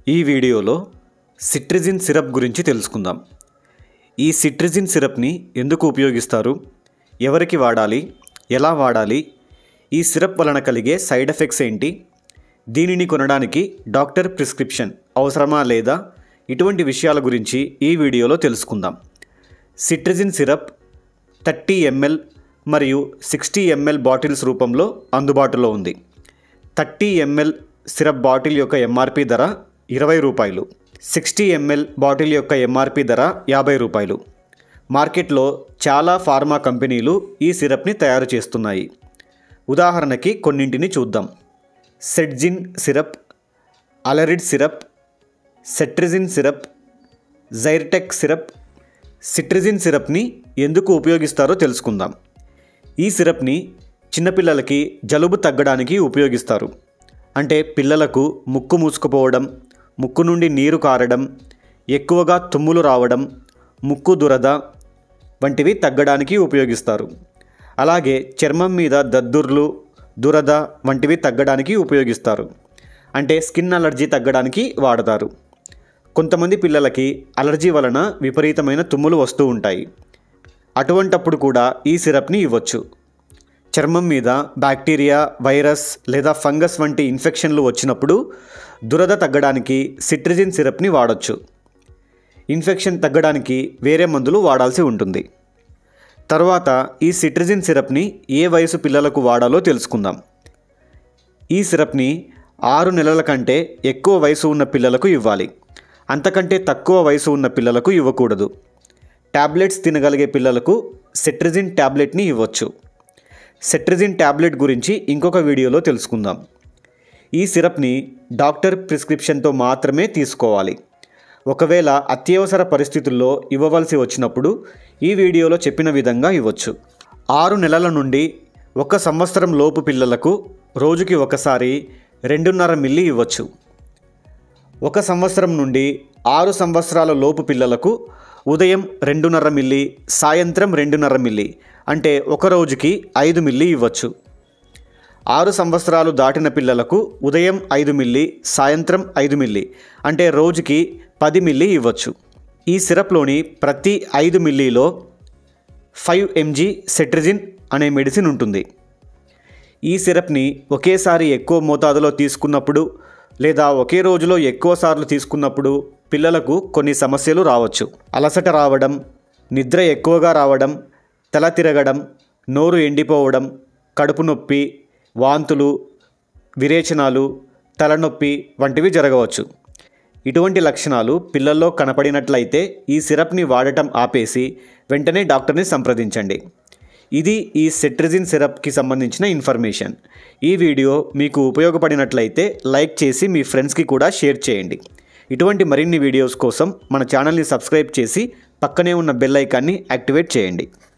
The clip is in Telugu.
ఈ వీడియోలో సిట్రిజిన్ సిరప్ గురించి తెలుసుకుందాం ఈ సిట్రిజిన్ సిరప్ని ఎందుకు ఉపయోగిస్తారు ఎవరికి వాడాలి ఎలా వాడాలి ఈ సిరప్ వలన కలిగే సైడ్ ఎఫెక్ట్స్ ఏంటి దీనిని కొనడానికి డాక్టర్ ప్రిస్క్రిప్షన్ అవసరమా లేదా ఇటువంటి విషయాల గురించి ఈ వీడియోలో తెలుసుకుందాం సిట్రిజిన్ సిరప్ థర్టీ ఎంఎల్ మరియు సిక్స్టీ ఎంఎల్ బాటిల్స్ రూపంలో అందుబాటులో ఉంది థర్టీ ఎంఎల్ సిరప్ బాటిల్ యొక్క ఎంఆర్పి ధర ఇరవై రూపాయలు సిక్స్టీ ఎంఎల్ బాటిల్ యొక్క ఎంఆర్పి ధర యాభై రూపాయలు మార్కెట్లో చాలా ఫార్మా కంపెనీలు ఈ సిరప్ని తయారు చేస్తున్నాయి ఉదాహరణకి కొన్నింటిని చూద్దాం Cetzine syrup Alerid syrup cetirizine syrup Zyrtec syrup cetirizine సిరప్ని ఎందుకు ఉపయోగిస్తారో తెలుసుకుందాం ఈ సిరప్ని చిన్నపిల్లలకి జలుబు తగ్గడానికి ఉపయోగిస్తారు అంటే పిల్లలకు ముక్కు మూసుకుపోవడం ముక్కు నుండి నీరు కారడం ఎక్కువగా తుమ్ములు రావడం ముక్కు దురద వంటివి తగ్గడానికి ఉపయోగిస్తారు అలాగే చర్మం మీద దద్దుర్లు దురద వంటివి తగ్గడానికి ఉపయోగిస్తారు అంటే స్కిన్ అలర్జీ తగ్గడానికి వాడతారు కొంతమంది పిల్లలకి అలర్జీ వలన విపరీతమైన తుమ్ములు వస్తూ ఉంటాయి అటువంటప్పుడు కూడా ఈ సిరప్ని ఇవ్వచ్చు చర్మం మీద బ్యాక్టీరియా వైరస్ లేదా ఫంగస్ వంటి ఇన్ఫెక్షన్లు వచ్చినప్పుడు దురద తగ్గడానికి సిట్రిజిన్ సిరప్ని వాడొచ్చు ఇన్ఫెక్షన్ తగ్గడానికి వేరే మందులు వాడాల్సి ఉంటుంది తర్వాత ఈ సిట్రిజిన్ సిరప్ని ఏ వయసు పిల్లలకు వాడాలో తెలుసుకుందాం ఈ సిరప్ని ఆరు నెలల కంటే ఎక్కువ వయసు ఉన్న పిల్లలకు ఇవ్వాలి అంతకంటే తక్కువ వయసు ఉన్న పిల్లలకు ఇవ్వకూడదు ట్యాబ్లెట్స్ తినగలిగే పిల్లలకు సెట్రిజిన్ ట్యాబ్లెట్ని ఇవ్వచ్చు సెట్రిజిన్ ట్యాబ్లెట్ గురించి ఇంకొక వీడియోలో తెలుసుకుందాం ఈ సిరప్ని డాక్టర్ ప్రిస్క్రిప్షన్తో మాత్రమే తీసుకోవాలి ఒకవేళ అత్యవసర పరిస్థితుల్లో ఇవ్వవలసి వచ్చినప్పుడు ఈ వీడియోలో చెప్పిన విధంగా ఇవ్వచ్చు ఆరు నెలల నుండి ఒక సంవత్సరం లోపు పిల్లలకు రోజుకి ఒకసారి రెండున్నర మిల్లీ ఇవ్వచ్చు ఒక సంవత్సరం నుండి ఆరు సంవత్సరాల లోపు పిల్లలకు ఉదయం రెండున్నర మిల్లీ సాయంత్రం రెండున్నర మిల్లీ అంటే ఒక రోజుకి ఐదు మిల్లీ ఇవ్వచ్చు ఆరు సంవత్సరాలు దాటిన పిల్లలకు ఉదయం ఐదు మిల్లీ సాయంత్రం ఐదు మిల్లీ అంటే రోజుకి పది మిల్లీ ఇవ్వచ్చు ఈ సిరప్లోని ప్రతి ఐదు మిల్లీలో ఫైవ్ ఎంజీ సెట్రిజిన్ అనే మెడిసిన్ ఉంటుంది ఈ సిరప్ని ఒకేసారి ఎక్కువ మోతాదులో తీసుకున్నప్పుడు లేదా ఒకే రోజులో ఎక్కువ సార్లు తీసుకున్నప్పుడు పిల్లలకు కొన్ని సమస్యలు రావచ్చు అలసట రావడం నిద్ర ఎక్కువగా రావడం తల తిరగడం నోరు ఎండిపోవడం కడుపు నొప్పి వాంతులు విరేచనాలు తలనొప్పి వంటివి జరగవచ్చు ఇటువంటి లక్షణాలు పిల్లల్లో కనపడినట్లయితే ఈ సిరప్ని వాడటం ఆపేసి వెంటనే డాక్టర్ని సంప్రదించండి ఇది ఈ సెట్రిజిన్ సిరప్కి సంబంధించిన ఇన్ఫర్మేషన్ ఈ వీడియో మీకు ఉపయోగపడినట్లయితే లైక్ చేసి మీ ఫ్రెండ్స్కి కూడా షేర్ చేయండి ఇటువంటి మరిన్ని వీడియోస్ కోసం మన ఛానల్ని సబ్స్క్రైబ్ చేసి పక్కనే ఉన్న బెల్ ఐకాన్ని యాక్టివేట్ చేయండి